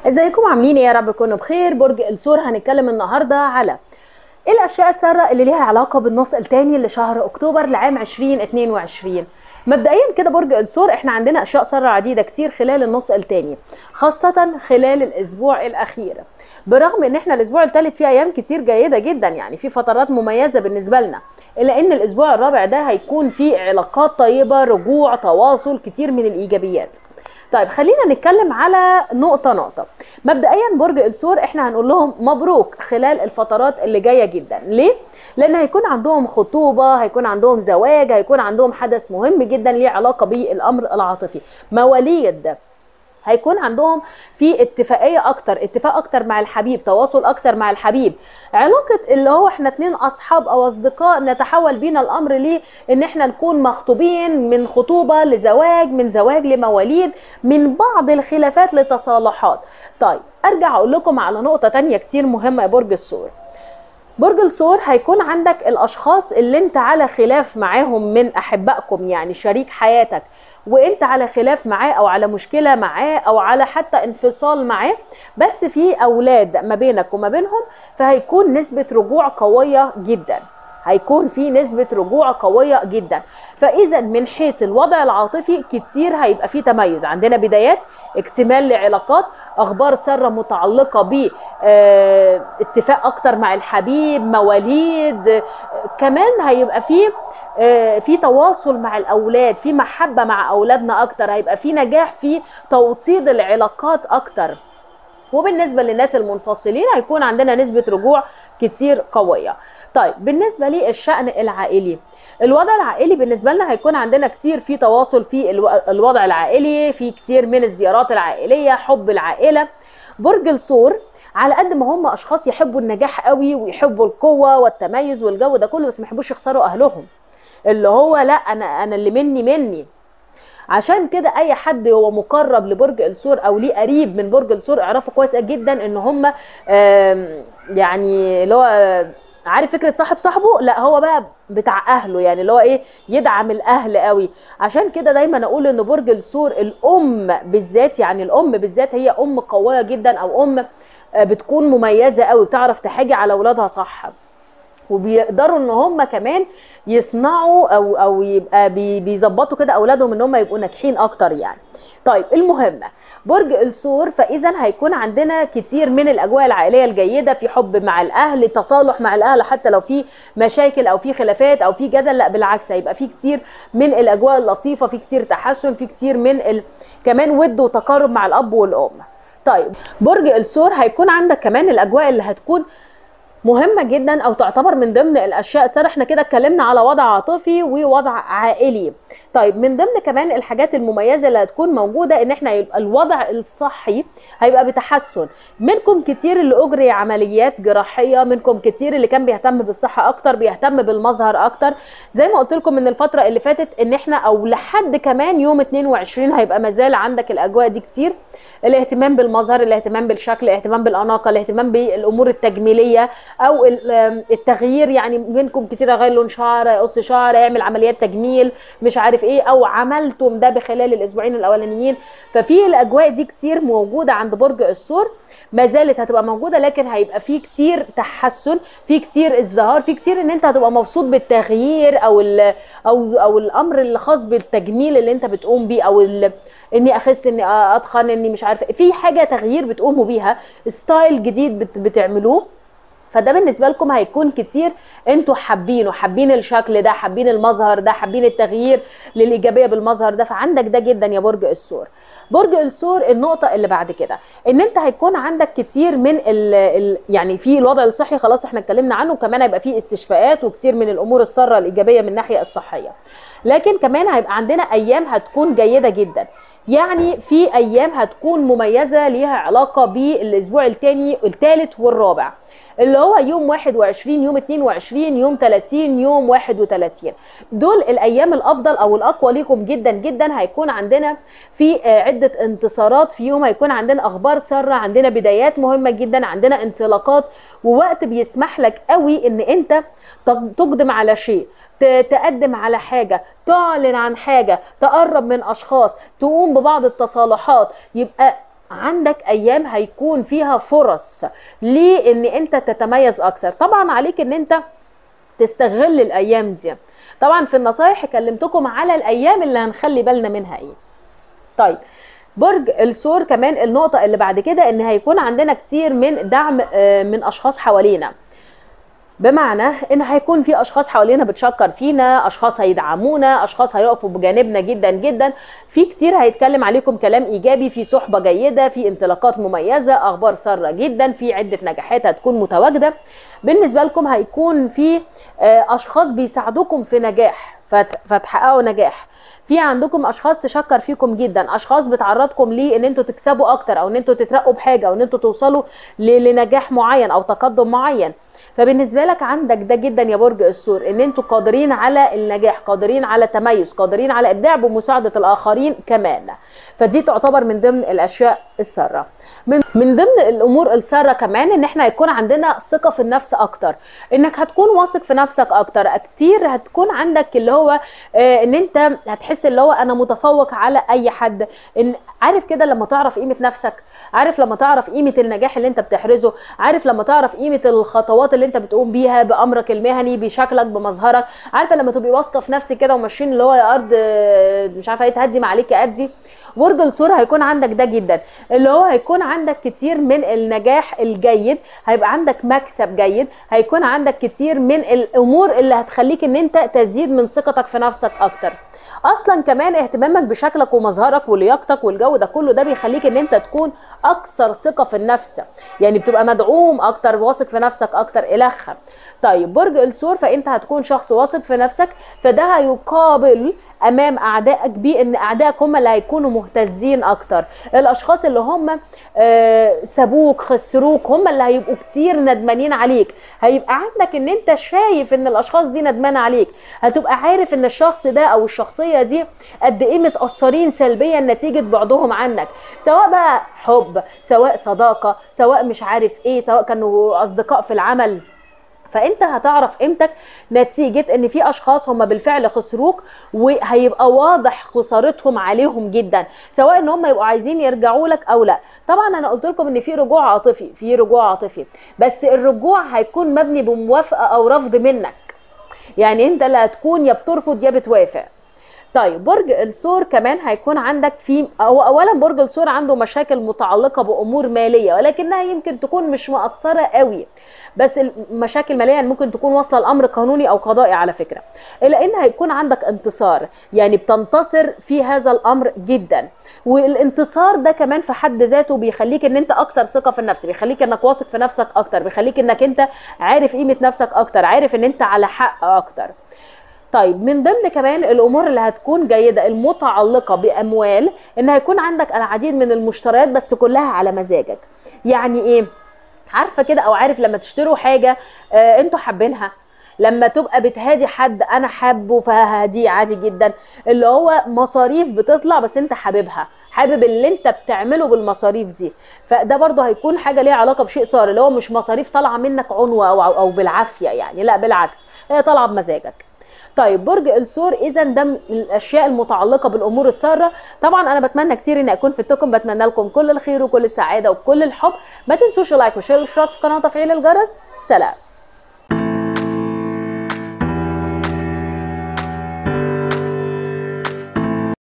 ازيكم عاملين ايه يا رب تكونوا بخير برج الثور هنتكلم النهارده على ايه الاشياء الساره اللي ليها علاقه بالنص الثاني لشهر اكتوبر لعام 2022 مبدئيا كده برج الثور احنا عندنا اشياء ساره عديده كتير خلال النص الثاني خاصه خلال الاسبوع الاخير برغم ان احنا الاسبوع الثالث فيه ايام كتير جيده جدا يعني في فترات مميزه بالنسبه لنا الا ان الاسبوع الرابع ده هيكون فيه علاقات طيبه رجوع تواصل كتير من الايجابيات طيب خلينا نتكلم على نقطه نقطه مبدئيا برج الثور احنا هنقول لهم مبروك خلال الفترات اللي جايه جدا ليه لان هيكون عندهم خطوبه هيكون عندهم زواج هيكون عندهم حدث مهم جدا ليه علاقه بالامر العاطفي مواليد هيكون عندهم في اتفاقيه اكتر اتفاق اكتر مع الحبيب تواصل اكثر مع الحبيب علاقه اللي هو احنا اتنين اصحاب او اصدقاء نتحول بينا الامر ليه ان احنا نكون مخطوبين من خطوبه لزواج من زواج لمواليد من بعض الخلافات لتصالحات طيب ارجع اقول لكم على نقطه تانية كتير مهمه يا برج الثور برج الثور هيكون عندك الاشخاص اللي انت على خلاف معاهم من احبائكم يعني شريك حياتك وانت على خلاف معاه او على مشكله معاه او على حتى انفصال معاه بس في اولاد ما بينك وما بينهم فهيكون نسبه رجوع قويه جدا هيكون في نسبة رجوع قوية جدا فإذا من حيث الوضع العاطفي كتير هيبقى في تميز عندنا بدايات اكتمال لعلاقات اخبار ساره متعلقه ب اتفاق اكتر مع الحبيب مواليد كمان هيبقى في في تواصل مع الاولاد في محبه مع اولادنا اكتر هيبقى في نجاح في توطيد العلاقات اكتر وبالنسبه للناس المنفصلين هيكون عندنا نسبه رجوع كتير قويه طيب بالنسبه للشان العائلي الوضع العائلي بالنسبه لنا هيكون عندنا كتير في تواصل في الوضع العائلي في كتير من الزيارات العائليه حب العائله برج الثور على قد ما هم اشخاص يحبوا النجاح قوي ويحبوا القوه والتميز والجو ده كله بس ما يحبوش يخسروا اهلهم اللي هو لا انا انا اللي مني مني عشان كده اي حد هو مقرب لبرج الثور او ليه قريب من برج الثور اعرفوا كويس جدا ان هم يعني اللي هو عارف فكره صاحب صاحبه لا هو بقى بتاع اهله يعني اللي هو ايه يدعم الاهل قوي عشان كده دايما اقول ان برج الثور الام بالذات يعني الام بالذات هي ام قويه جدا او ام بتكون مميزه قوي بتعرف تحاجي على اولادها صح وبيقدروا ان هم كمان يصنعوا او او يبقى بيظبطوا كده اولادهم ان هم يبقوا ناجحين اكتر يعني طيب المهم برج الثور فاذا هيكون عندنا كتير من الاجواء العائليه الجيده في حب مع الاهل تصالح مع الاهل حتى لو في مشاكل او في خلافات او في جدل لا بالعكس هيبقى في كتير من الاجواء اللطيفه في كتير تحسن في كتير من ال... كمان ود وتقارب مع الاب والام طيب برج الثور هيكون عندك كمان الاجواء اللي هتكون مهمه جدا او تعتبر من ضمن الاشياء سر احنا كده اتكلمنا على وضع عاطفي ووضع عائلي طيب من ضمن كمان الحاجات المميزه اللي هتكون موجوده ان احنا يبقى الوضع الصحي هيبقى بتحسن منكم كتير اللي اجري عمليات جراحيه منكم كتير اللي كان بيهتم بالصحه اكتر بيهتم بالمظهر اكتر زي ما قلت لكم من الفتره اللي فاتت ان احنا او لحد كمان يوم 22 هيبقى مازال عندك الاجواء دي كتير الاهتمام بالمظهر الاهتمام بالشكل الاهتمام بالاناقه الاهتمام بالامور التجميليه او التغيير يعني منكم كتير اغير لون شعر قص شعر يعمل عمليات تجميل مش عارف ايه او عملتم ده بخلال الاسبوعين الاولانيين ففي الاجواء دي كتير موجوده عند برج الثور ما زالت هتبقى موجوده لكن هيبقى في كتير تحسن في كتير ازدهار في كتير ان انت هتبقى مبسوط بالتغيير او او او الامر اللي خاص بالتجميل اللي انت بتقوم بيه او اني اخس اني اتخن اني مش عارفه في حاجه تغيير بتقوموا بيها ستايل جديد بت بتعملوه فده بالنسبه لكم هيكون كتير انتوا حابينه حابين الشكل ده حابين المظهر ده حابين التغيير للايجابيه بالمظهر ده فعندك ده جدا يا برج الثور برج الثور النقطه اللي بعد كده ان انت هيكون عندك كتير من ال ال يعني في الوضع الصحي خلاص احنا اتكلمنا عنه وكمان هيبقى في استشفاءات وكتير من الامور الساره الايجابيه من الناحيه الصحيه لكن كمان هيبقى عندنا ايام هتكون جيده جدا يعني في ايام هتكون مميزه ليها علاقه بالاسبوع الثاني الثالث والرابع اللي هو يوم 21 يوم 22 يوم 30 يوم 31 دول الايام الافضل او الاقوى ليكم جدا جدا هيكون عندنا في عده انتصارات فيهم هيكون عندنا اخبار ساره عندنا بدايات مهمه جدا عندنا انطلاقات ووقت بيسمح لك قوي ان انت تقدم على شيء تقدم على حاجة تعلن عن حاجة تقرب من أشخاص تقوم ببعض التصالحات يبقى عندك ايام هيكون فيها فرص لان انت تتميز اكثر طبعا عليك ان انت تستغل الايام دي طبعا في النصايح كلمتكم على الايام اللي هنخلي بالنا منها ايه طيب برج الثور كمان النقطة اللي بعد كده ان هيكون عندنا كتير من دعم آه، من اشخاص حوالينا بمعنى ان هيكون في اشخاص حوالينا بتشكر فينا اشخاص هيدعمونا اشخاص هيقفوا بجانبنا جدا جدا في كتير هيتكلم عليكم كلام ايجابي في صحبه جيده في انطلاقات مميزه اخبار ساره جدا في عده نجاحات هتكون متواجده بالنسبه لكم هيكون في آه، اشخاص بيساعدوكم في نجاح فت- فتحققوا نجاح في عندكم اشخاص تشكر فيكم جدا اشخاص بتعرضكم ليه ان انتوا تكسبوا اكتر او ان انتوا تترقوا بحاجه او ان انتوا توصلوا ل- لنجاح معين او تقدم معين فبالنسبه لك عندك ده جدا يا برج الثور ان انتوا قادرين على النجاح قادرين على تميز قادرين على ابداع بمساعده الاخرين كمان فدي تعتبر من ضمن الاشياء الساره من من ضمن الامور الساره كمان ان احنا هيكون عندنا ثقه في النفس اكتر انك هتكون واثق في نفسك اكتر كتير هتكون عندك اللي هو آه، ان انت هتحس اللي هو انا متفوق على اي حد ان عارف كده لما تعرف قيمه نفسك عارف لما تعرف قيمه النجاح اللي انت بتحرزه عارف لما تعرف قيمه الخطوات اللي انت بتقوم بيها بامرك المهني بشكلك بمظهرك عارفه لما تبقي واثقه في نفسك كده وماشيين اللي هو يا ارض آه، مش عارفه ايه تهدي ما عليك ادي برج الثور هيكون عندك ده جدا اللي هو هيكون عندك كتير من النجاح الجيد هيبقى عندك مكسب جيد هيكون عندك كتير من الامور اللي هتخليك ان انت تزيد من ثقتك في نفسك اكتر اصلا كمان اهتمامك بشكلك ومظهرك ولياقتك والجو ده كله ده بيخليك ان انت تكون اكثر ثقه في النفس يعني بتبقى مدعوم اكتر واثق في نفسك اكتر الخ طيب برج الثور فانت هتكون شخص واثق في نفسك فده هيقابل امام اعدائك بان اعدائك هم اللي هيكونوا مهتزين اكتر الاشخاص اللي هم آه، سابوك خسروك هم اللي هيبقوا كتير ندمانين عليك هيبقى عندك ان انت شايف ان الاشخاص دي ندمانه عليك هتبقى عارف ان الشخص ده او الشخصيه دي قد ايه متاثرين سلبيا نتيجه بعدهم عنك سواء بقى حب سواء صداقه سواء مش عارف ايه سواء كانوا اصدقاء في العمل فانت هتعرف قيمتك نتيجه ان في اشخاص هم بالفعل خسروك وهيبقى واضح خسارتهم عليهم جدا سواء ان هم يبقوا عايزين يرجعوا لك او لا طبعا انا قلت لكم ان في رجوع عاطفي في رجوع عاطفي بس الرجوع هيكون مبني بموافقه او رفض منك يعني انت اللي هتكون يا بترفض يا بتوافق طيب برج الثور كمان هيكون عندك في هو اولا برج الثور عنده مشاكل متعلقه بامور ماليه ولكنها يمكن تكون مش مؤثره قوي بس المشاكل ماليه ممكن تكون واصله لامر قانوني او قضائي على فكره الا ان هيكون عندك انتصار يعني بتنتصر في هذا الامر جدا والانتصار ده كمان في حد ذاته بيخليك ان انت اكثر ثقه في النفس بيخليك انك واثق في نفسك اكتر بيخليك انك انت عارف قيمه نفسك اكتر عارف ان انت على حق اكتر طيب من ضمن كمان الامور اللي هتكون جيده المتعلقه باموال ان هيكون عندك العديد من المشتريات بس كلها على مزاجك يعني ايه عارفه كده او عارف لما تشتروا حاجه آه انتوا حابينها لما تبقى بتهادي حد انا حابه فهديه عادي جدا اللي هو مصاريف بتطلع بس انت حاببها حابب اللي انت بتعمله بالمصاريف دي فده برضه هيكون حاجه ليها علاقه بشيء صار اللي هو مش مصاريف طالعه منك عنوه او او بالعافيه يعني لا بالعكس هي طالعه بمزاجك طيب برج الثور اذا ده من الاشياء المتعلقه بالامور الساره طبعا انا بتمنى كتير اني اكون فدتكم بتمنى لكم كل الخير وكل السعاده وكل الحب ما تنسوش اللايك والشير والاشتراك في القناه وتفعيل الجرس سلام